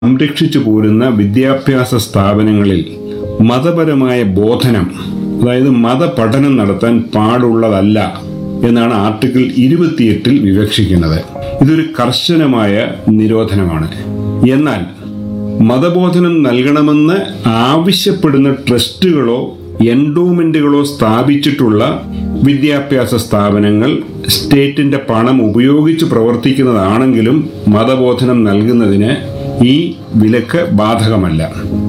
സംരക്ഷിച്ചു പോരുന്ന വിദ്യാഭ്യാസ സ്ഥാപനങ്ങളിൽ മതപരമായ ബോധനം അതായത് മതപഠനം നടത്താൻ പാടുള്ളതല്ല എന്നാണ് ആർട്ടിക്കിൾ ഇരുപത്തിയെട്ടിൽ വിവക്ഷിക്കുന്നത് ഇതൊരു കർശനമായ നിരോധനമാണ് എന്നാൽ മതബോധനം നൽകണമെന്ന് ആവശ്യപ്പെടുന്ന ട്രസ്റ്റുകളോ എൻഡോമെന്റുകളോ സ്ഥാപിച്ചിട്ടുള്ള വിദ്യാഭ്യാസ സ്ഥാപനങ്ങൾ സ്റ്റേറ്റിന്റെ പണം ഉപയോഗിച്ച് പ്രവർത്തിക്കുന്നതാണെങ്കിലും മതബോധനം നൽകുന്നതിന് ഈ വിലക്ക് ബാധകമല്ല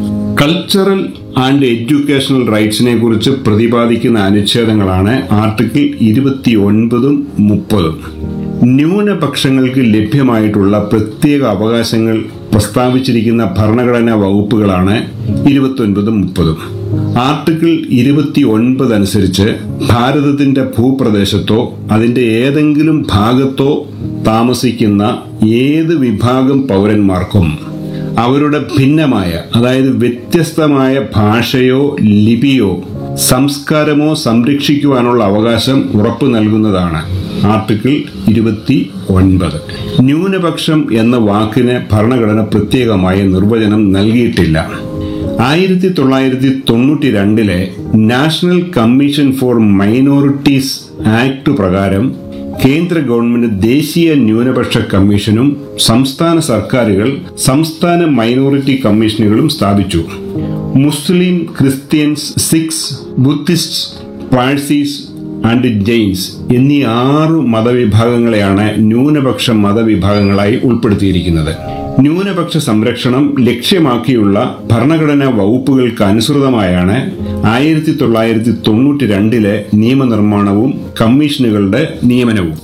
കൾച്ചറൽ ആൻഡ് എഡ്യൂക്കേഷണൽ റൈറ്റ്സിനെ കുറിച്ച് പ്രതിപാദിക്കുന്ന അനുച്ഛേദങ്ങളാണ് ആർട്ടിക്കിൾ ഇരുപത്തി ഒൻപതും മുപ്പതും ന്യൂനപക്ഷങ്ങൾക്ക് ലഭ്യമായിട്ടുള്ള പ്രത്യേക അവകാശങ്ങൾ പ്രസ്താവിച്ചിരിക്കുന്ന ഭരണഘടനാ വകുപ്പുകളാണ് ഇരുപത്തൊൻപതും മുപ്പതും ആർട്ടിക്കിൾ ഇരുപത്തി ഒൻപത് അനുസരിച്ച് ഭാരതത്തിന്റെ ഭൂപ്രദേശത്തോ അതിന്റെ ഏതെങ്കിലും ഭാഗത്തോ താമസിക്കുന്ന ഏത് വിഭാഗം പൗരന്മാർക്കും അവരുടെ ഭിന്നമായ അതായത് വ്യത്യസ്തമായ ഭാഷയോ ലിപിയോ സംസ്കാരമോ സംരക്ഷിക്കുവാനുള്ള അവകാശം ഉറപ്പു നൽകുന്നതാണ് ആർട്ടിക്കിൾ ഇരുപത്തി ഒൻപത് ന്യൂനപക്ഷം എന്ന വാക്കിന് ഭരണഘടന പ്രത്യേകമായ നിർവചനം നൽകിയിട്ടില്ല ആയിരത്തി തൊള്ളായിരത്തി തൊണ്ണൂറ്റി രണ്ടിലെ national commission for minorities act പ്രകാരം കേന്ദ്ര ഗവൺമെന്റ് ദേശീയ ന്യൂനപക്ഷ കമ്മീഷനും സംസ്ഥാന സർക്കാരുകൾ സംസ്ഥാന മൈനോറിറ്റി കമ്മീഷനുകളും സ്ഥാപിച്ചു Muslim Christians Sikhs Buddhist Parsees and Jains എന്നീ ആറു മതവിഭാഗങ്ങളെയാണ് ന്യൂനപക്ഷ മതവിഭാഗങ്ങളായി ഉൾപ്പെടുത്തിയിരിക്കുന്നത് ന്യൂനപക്ഷ സംരക്ഷണം ലക്ഷ്യമാക്കിയുള്ള ഭരണഘടനാ വകുപ്പുകൾക്ക് അനുസൃതമായാണ് ആയിരത്തി തൊള്ളായിരത്തി തൊണ്ണൂറ്റി രണ്ടിലെ നിയമനിർമ്മാണവും കമ്മീഷനുകളുടെ നിയമനവും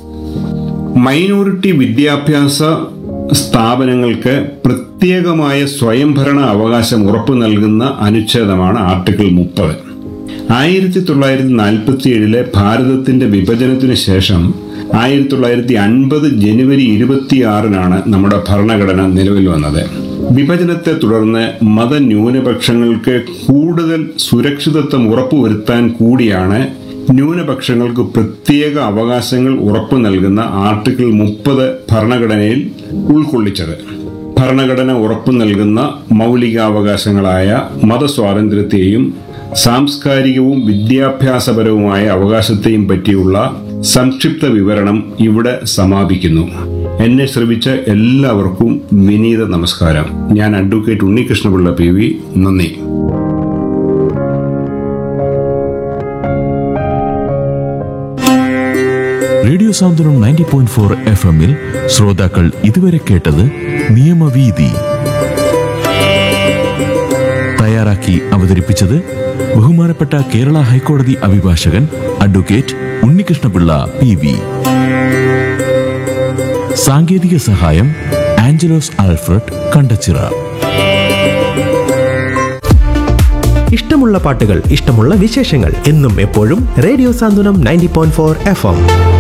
മൈനോറിറ്റി വിദ്യാഭ്യാസ സ്ഥാപനങ്ങൾക്ക് പ്രത്യേകമായ സ്വയംഭരണ അവകാശം ഉറപ്പു നൽകുന്ന അനുച്ഛേദമാണ് ആർട്ടിക്കിൾ മുപ്പത് ആയിരത്തി തൊള്ളായിരത്തി നാൽപ്പത്തി ഏഴിലെ ഭാരതത്തിന്റെ വിഭജനത്തിന് ശേഷം ആയിരത്തി തൊള്ളായിരത്തി അൻപത് ജനുവരി ഇരുപത്തിയാറിനാണ് നമ്മുടെ ഭരണഘടന നിലവിൽ വന്നത് വിഭജനത്തെ തുടർന്ന് മതന്യൂനപക്ഷങ്ങൾക്ക് കൂടുതൽ സുരക്ഷിതത്വം ഉറപ്പുവരുത്താൻ കൂടിയാണ് ന്യൂനപക്ഷങ്ങൾക്ക് പ്രത്യേക അവകാശങ്ങൾ ഉറപ്പു നൽകുന്ന ആർട്ടിക്കിൾ മുപ്പത് ഭരണഘടനയിൽ ഉൾക്കൊള്ളിച്ചത് ഭരണഘടന ഉറപ്പു നൽകുന്ന മൗലികാവകാശങ്ങളായ മതസ്വാതന്ത്ര്യത്തെയും സാംസ്കാരികവും വിദ്യാഭ്യാസപരവുമായ അവകാശത്തെയും പറ്റിയുള്ള സംക്ഷിപ്ത വിവരണം ഇവിടെ സമാപിക്കുന്നു എന്നെ ശ്രവിച്ച എല്ലാവർക്കും വിനീത നമസ്കാരം ഞാൻ അഡ്വക്കേറ്റ് ഉണ്ണികൃഷ്ണപിള്ള പി വി നന്ദി radio Santhwanam ninety point four F എമ്മിൽ ശ്രോതാക്കൾ ഇതുവരെ കേട്ടത് നിയമവീതി തയ്യാറാക്കി അവതരിപ്പിച്ചത് ബഹുമാനപ്പെട്ട കേരള ഹൈക്കോടതി അഭിഭാഷകൻ അഡ്വക്കേറ്റ് ഉണ്ണികൃഷ്ണപിള്ള പി വി സാങ്കേതിക സഹായം ആഞ്ചലോസ് ആൽഫ്രഡ് കണ്ടച്ചിറ ഇഷ്ടമുള്ള പാട്ടുകൾ ഇഷ്ടമുള്ള വിശേഷങ്ങൾ എന്നും എപ്പോഴും radio Santhwanam ninety point four F M